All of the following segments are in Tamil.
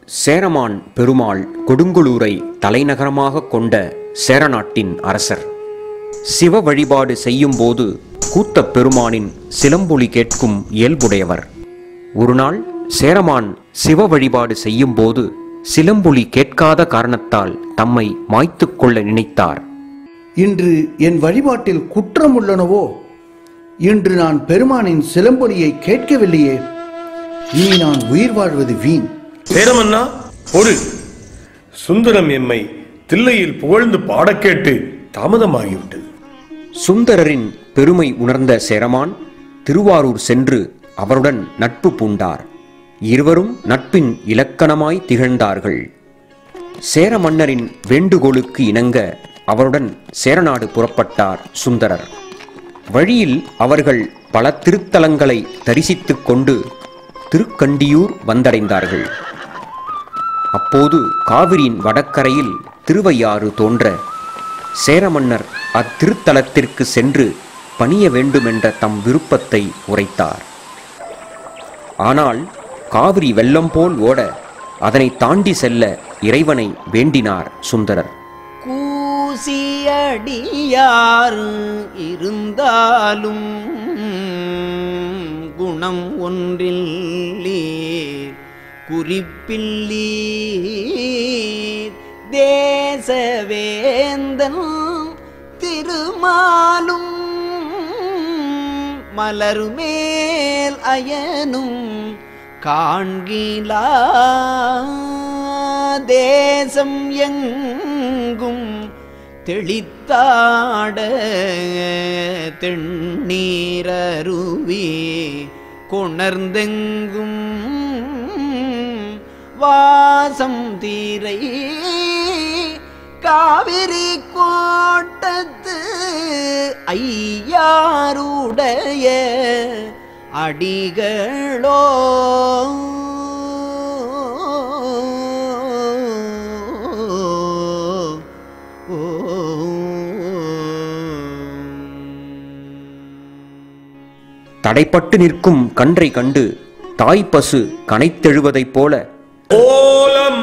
சேரமான் பெருமாள் கொடுங்கலூரை தலைநகரமாக கொண்ட சேரநாட்டின் அரசர் சிவ வழிபாடு செய்யும்போது கூத்தப் பெருமானின் சிலம்பொலி கேட்கும் இயல்புடையவர் ஒருநாள் சேரமான் சிவ வழிபாடு செய்யும்போது சிலம்பொலி கேட்காத காரணத்தால் தம்மை மாய்த்துக் கொள்ள நினைத்தார் இன்று என் வழிபாட்டில் குற்றம் உள்ளனவோ இன்று நான் பெருமானின் சிலம்பொலியை கேட்கவில்லையே இனி நான் உயிர் வாழ்வது வீண் சேரமன்னா பொறு சுந்தரம் எம்மை தில்லையில் புகழ்ந்து பாடக் கேட்டு தாமதமாகிவிட்டது சுந்தரரின் பெருமை உணர்ந்த சேரமான் திருவாரூர் சென்று அவருடன் நட்பு பூண்டார் இருவரும் நட்பின் இலக்கணமாய் திகழ்ந்தார்கள் சேர மன்னரின் வேண்டுகோளுக்கு இணங்க அவருடன் சேரநாடு புறப்பட்டார் சுந்தரர் வழியில் அவர்கள் பல திருத்தலங்களை தரிசித்துக் கொண்டு திருக்கண்டியூர் வந்தடைந்தார்கள் அப்போது காவிரியின் வடக்கரையில் திருவையாறு தோன்ற சேரமன்னர் அத்திருத்தலத்திற்கு சென்று பணிய வேண்டுமென்ற தம் விருப்பத்தை உரைத்தார் ஆனால் காவிரி வெள்ளம் போல் ஓட அதனை தாண்டி செல்ல இறைவனை வேண்டினார் சுந்தரர் கூசியடியார் இருந்தாலும் குணம் ஒன்றில்லீர் குறிப்பில்லீர் தேசவேந்தன் திருமாலும் மலர்மேல் அயனும் காண்கிலா தேசம் எங்கும் தெளித்தாட தென்னீரருவி கொணர்ந்தெங்கும் வாசம் தீரை காவிரி கோட்டத்து ஐயாருடைய அடிகளோ தடைப்பட்டு நிற்கும் கன்றை கண்டு தாய்ப்பசு கனைத்தெழுவதைப் போல ஓலம்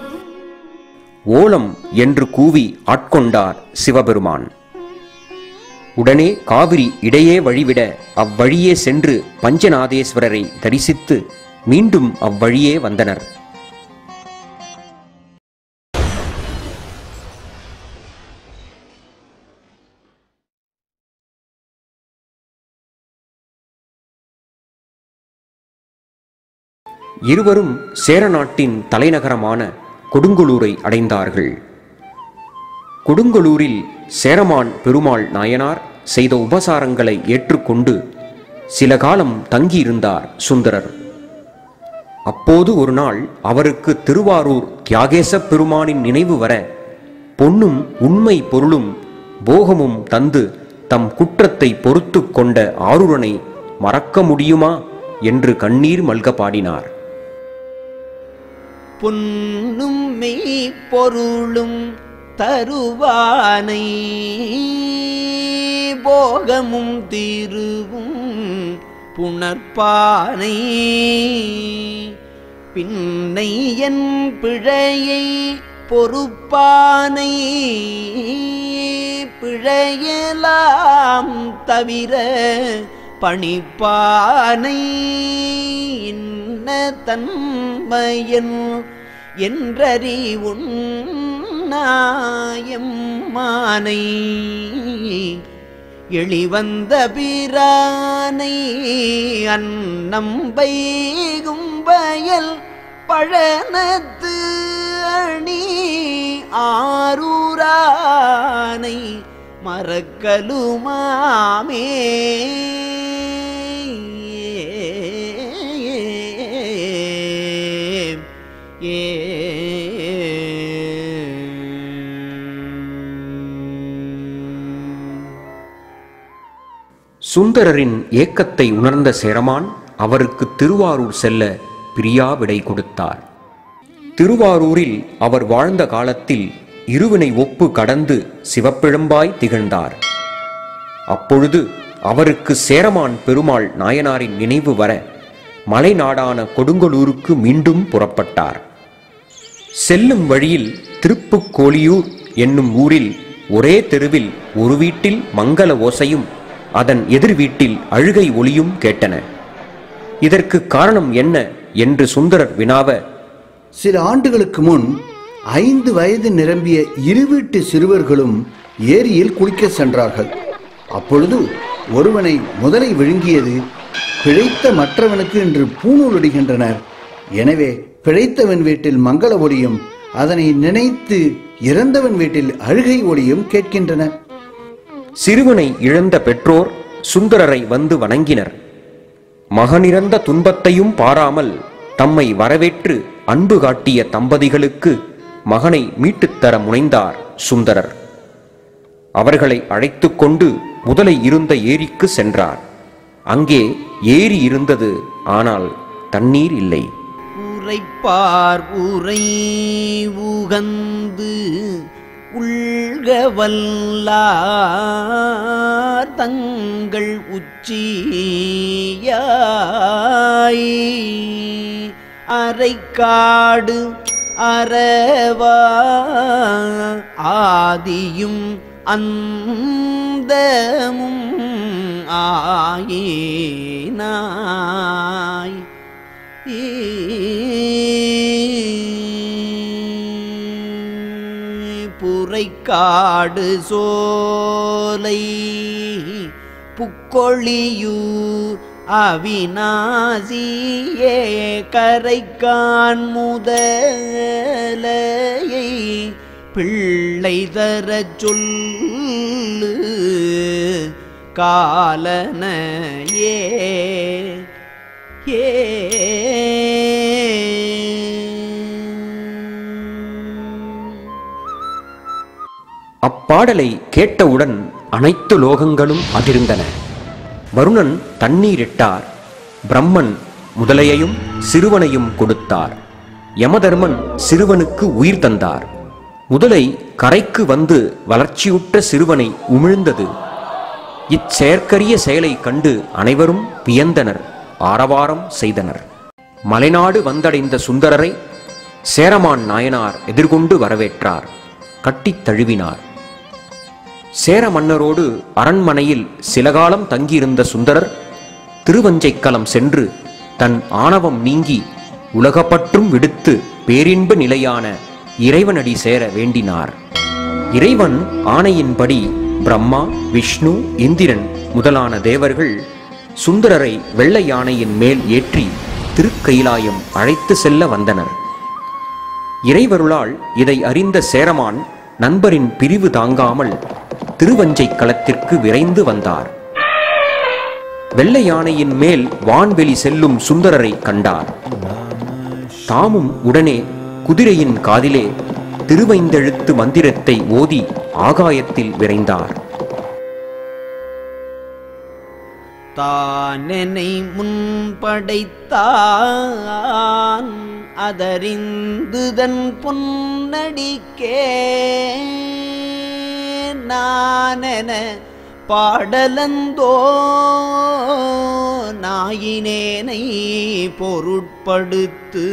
ஓலம் என்று கூவி ஆட்கொண்டார் சிவபெருமான் உடனே காவிரி இடையே வழிவிட அவ்வழியே சென்று பஞ்சநாதேஸ்வரரை தரிசித்து மீண்டும் அவ்வழியே வந்தனர் இருவரும் சேரநாட்டின் தலைநகரமான கொடுங்கலூரை அடைந்தார்கள் கொடுங்கலூரில் சேரமான் பெருமாள் நாயனார் செய்த உபசாரங்களை ஏற்றுக்கொண்டு சில காலம் தங்கியிருந்தார் சுந்தரர் அப்போது ஒரு நாள் அவருக்கு திருவாரூர் தியாகேச பெருமானின் நினைவு வர பொன்னும் உண்மை பொருளும் போகமும் தந்து தம் குற்றத்தை பொறுத்து கொண்ட ஆரூரனை மறக்க முடியுமா என்று கண்ணீர் மல்க பாடினார் பொன்னும் மெய்ப்பொருளும் தருவானை போகமும் தீருவும் புணர்ப்பானை பின்னை என் பிழையை பொறுப்பானை பிழையலாம் தவிர பணிப்பானை இன்ன தன்மையன் என்றறி உன்னாயம்மானை எளிவந்த பிரானை அன்னம்பை கும்பயல் பழனத்து அணி ஆரூரானை மறக்கலுமாமே சுந்தரரின் ஏக்கத்தை உணர்ந்த சேரமான் அவருக்கு திருவாரூர் செல்ல பிரியா விடை கொடுத்தார் திருவாரூரில் அவர் வாழ்ந்த காலத்தில் இருவினை ஒப்பு கடந்து சிவப்பிழம்பாய் திகழ்ந்தார் அப்பொழுது அவருக்கு சேரமான் பெருமாள் நாயனாரின் நினைவு வர மலைநாடான கொடுங்கலூருக்கு மீண்டும் புறப்பட்டார் செல்லும் வழியில் திருப்புக்கோழியூர் என்னும் ஊரில் ஒரே தெருவில் ஒரு வீட்டில் மங்கள ஓசையும் அதன் எதிர் வீட்டில் அழுகை ஒளியும் கேட்டன இதற்கு காரணம் என்ன என்று சுந்தரர் வினாவ சில ஆண்டுகளுக்கு முன் ஐந்து வயது நிரம்பிய இரு வீட்டு சிறுவர்களும் ஏரியில் குளிக்க சென்றார்கள் அப்பொழுது ஒருவனை முதலை விழுங்கியது பிழைத்த மற்றவனுக்கு என்று பூணூலிடுகின்றனர் எனவே பிழைத்தவன் வீட்டில் மங்கள ஒளியும் அதனை நினைத்து இறந்தவன் வீட்டில் அழுகை ஒளியும் கேட்கின்றன சிறுவனை இழந்த பெற்றோர் சுந்தரரை வந்து வணங்கினர் மகனிறந்த துன்பத்தையும் பாராமல் தம்மை வரவேற்று அன்பு காட்டிய தம்பதிகளுக்கு மகனை மீட்டுத் தர முனைந்தார் சுந்தரர் அவர்களை அழைத்துக் கொண்டு முதலை இருந்த ஏரிக்கு சென்றார் அங்கே ஏரி இருந்தது ஆனால் தண்ணீர் இல்லை உரைப்பார் உரை உகந்து உள்க வல்லார் தங்கள் உச்சியாய் அரைக்காடு அறவா ஆதியும் அந்தமும் ஆயினாய் புரைக்காடு சோலை புக்கொழியூர் அவிநாசியே கரைக்கான் முதலையை பிள்ளை தரச் சொல்லு காலனையே ஏ அப்பாடலை கேட்டவுடன் அனைத்து லோகங்களும் அதிர்ந்தன வருணன் தண்ணீரிட்டார் பிரம்மன் முதலையையும் சிறுவனையும் கொடுத்தார் யமதர்மன் சிறுவனுக்கு உயிர் தந்தார் முதலை கரைக்கு வந்து வளர்ச்சியுற்ற சிறுவனை உமிழ்ந்தது இச்செயற்கரிய செயலை கண்டு அனைவரும் வியந்தனர் ஆரவாரம் செய்தனர் மலைநாடு வந்தடைந்த சுந்தரரை சேரமான் நாயனார் எதிர்கொண்டு வரவேற்றார் கட்டித் தழுவினார் சேர மன்னரோடு அரண்மனையில் சில காலம் தங்கியிருந்த சுந்தரர் திருவஞ்சைக்களம் சென்று தன் ஆணவம் நீங்கி உலகப்பற்றும் விடுத்து பேரின்ப நிலையான இறைவனடி சேர வேண்டினார் இறைவன் ஆணையின்படி பிரம்மா விஷ்ணு இந்திரன் முதலான தேவர்கள் சுந்தரரை வெள்ளை யானையின் மேல் ஏற்றி திருக்கயிலாயம் அழைத்து செல்ல வந்தனர் இறைவருளால் இதை அறிந்த சேரமான் நண்பரின் பிரிவு தாங்காமல் திருவஞ்சைக் களத்திற்கு விரைந்து வந்தார் வெள்ளை யானையின் மேல் வான்வெளி செல்லும் சுந்தரரை கண்டார் தாமும் உடனே குதிரையின் காதிலே திருவைந்தெழுத்து மந்திரத்தை ஓதி ஆகாயத்தில் விரைந்தார் தானெனை முன்படைத்தான் அதறிந்துதன் பொன்னடிக்கே நானென பாடலந்தோ நாயினேனை பொருட்படுத்து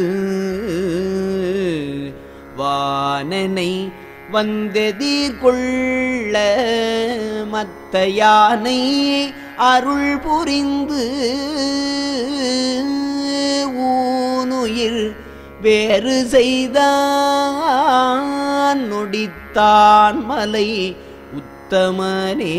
வானனை வந்தெதிர்கொள்ள மத்த யானை அருள் புரிந்து ஊனுயிர் வேறு செய்தான் நொடித்தான் மலை உத்தமனே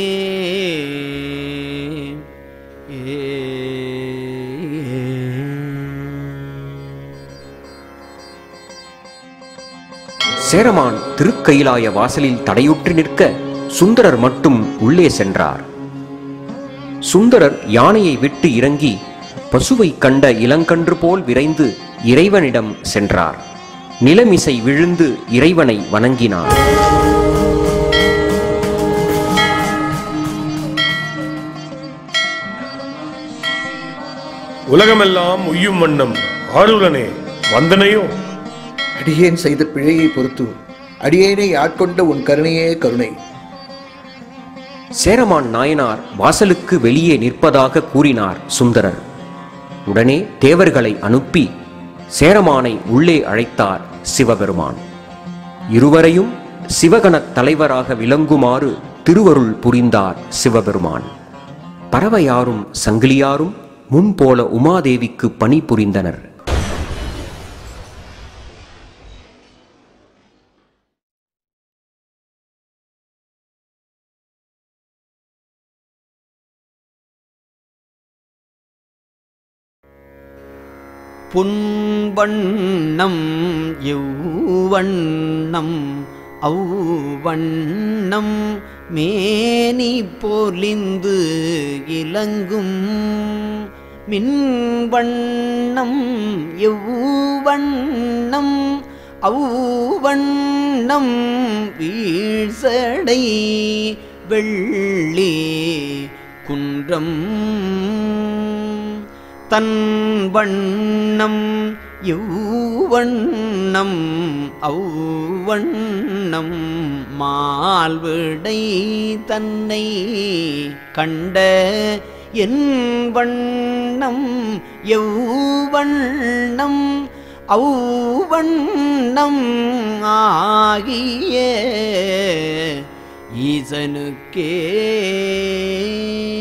சேரமான் திருக்கயிலாய வாசலில் தடையுற்று நிற்க சுந்தரர் மட்டும் உள்ளே சென்றார் சுந்தரர் யானையை விட்டு இறங்கி பசுவை கண்ட இளங்கன்று போல் விரைந்து இறைவனிடம் சென்றார் நிலமிசை விழுந்து இறைவனை வணங்கினார் உலகமெல்லாம் உய்யும் வண்ணம் ஆளுடனே வந்தனையோ அடியேன் செய்த பிழையை பொறுத்து அடியேனை ஆட்கொண்ட உன் கருணையே கருணை சேரமான் நாயனார் வாசலுக்கு வெளியே நிற்பதாக கூறினார் சுந்தரர் உடனே தேவர்களை அனுப்பி சேரமானை உள்ளே அழைத்தார் சிவபெருமான் இருவரையும் சிவகணத் தலைவராக விளங்குமாறு திருவருள் புரிந்தார் சிவபெருமான் பறவையாரும் சங்கிலியாரும் முன்போல உமாதேவிக்கு பணி புரிந்தனர் புன்வண்ணம் எவ்வண்ணம் அவ்வண்ணம் மேனி பொலிந்து இலங்கும் மின்வண்ணம் எவ்வண்ணம் அவ்வண்ணம் வீழ்சடை வெள்ளி குன்றம் தன் வண்ணம் எவ்வண்ணம் அவ்வண்ணம் மால்விடை தன்னை கண்ட என் வண்ணம் எவ்வண்ணம் அவ்வண்ணம் ஆகிய ஈசனுக்கே